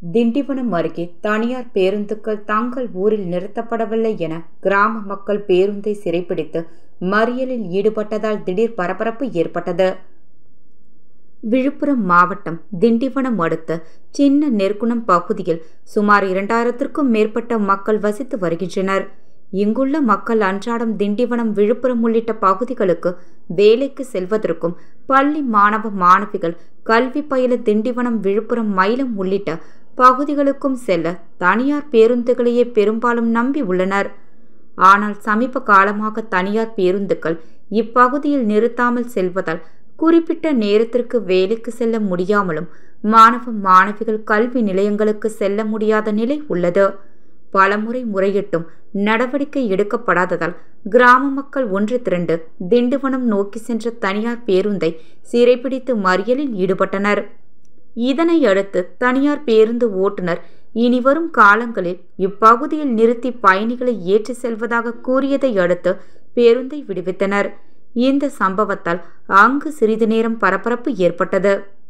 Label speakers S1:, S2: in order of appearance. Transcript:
S1: திண்டிவனம் அருகே தனியார் பேருந்துகள் தங்கள் ஊரில் நிறுத்தப்படவில்லை என கிராம மக்கள் பேருந்தை சிறைப்பிடித்து மறியலில் ஈடுபட்டதால் திடீர் பரபரப்பு ஏற்பட்டது விழுப்புரம் மாவட்டம் திண்டிவனம் அடுத்த சின்ன நெற்குணம் பகுதியில் சுமார் இரண்டாயிரத்திற்கும் மேற்பட்ட மக்கள் வசித்து வருகின்றனர் இங்குள்ள மக்கள் அன்றாடம் திண்டிவனம் விழுப்புரம் உள்ளிட்ட பகுதிகளுக்கு வேலைக்கு செல்வதற்கும் பள்ளி மாணவ மாணவிகள் கல்வி பயில திண்டிவனம் விழுப்புரம் மயிலம் உள்ளிட்ட பகுதிகளுக்கும் செல்ல தனியார் பேருந்துகளையே பெரும்பாலும் நம்பி உள்ளனர் ஆனால் சமீப காலமாக தனியார் பேருந்துகள் இப்பகுதியில் நிறுத்தாமல் செல்வதால் குறிப்பிட்ட நேரத்திற்கு வேலைக்கு செல்ல முடியாமலும் மாணவ மாணவிகள் கல்வி நிலையங்களுக்கு செல்ல முடியாத நிலை உள்ளது பலமுறை முறையிட்டும் நடவடிக்கை எடுக்கப்படாததால் கிராம மக்கள் ஒன்று திரண்டு திண்டுவனம் நோக்கி சென்ற தனியார் பேருந்தை சிறைப்பிடித்து மறியலில் ஈடுபட்டனர் இதனை அடுத்து தனியார் பேருந்து ஓட்டுநர் இனிவரும் காலங்களில் இப்பகுதியில் நிறுத்தி பயணிகளை ஏற்றி செல்வதாக கூறியதை அடுத்து பேருந்தை விடுவித்தனர் இந்த சம்பவத்தால் அங்கு சிறிது நேரம் பரபரப்பு ஏற்பட்டது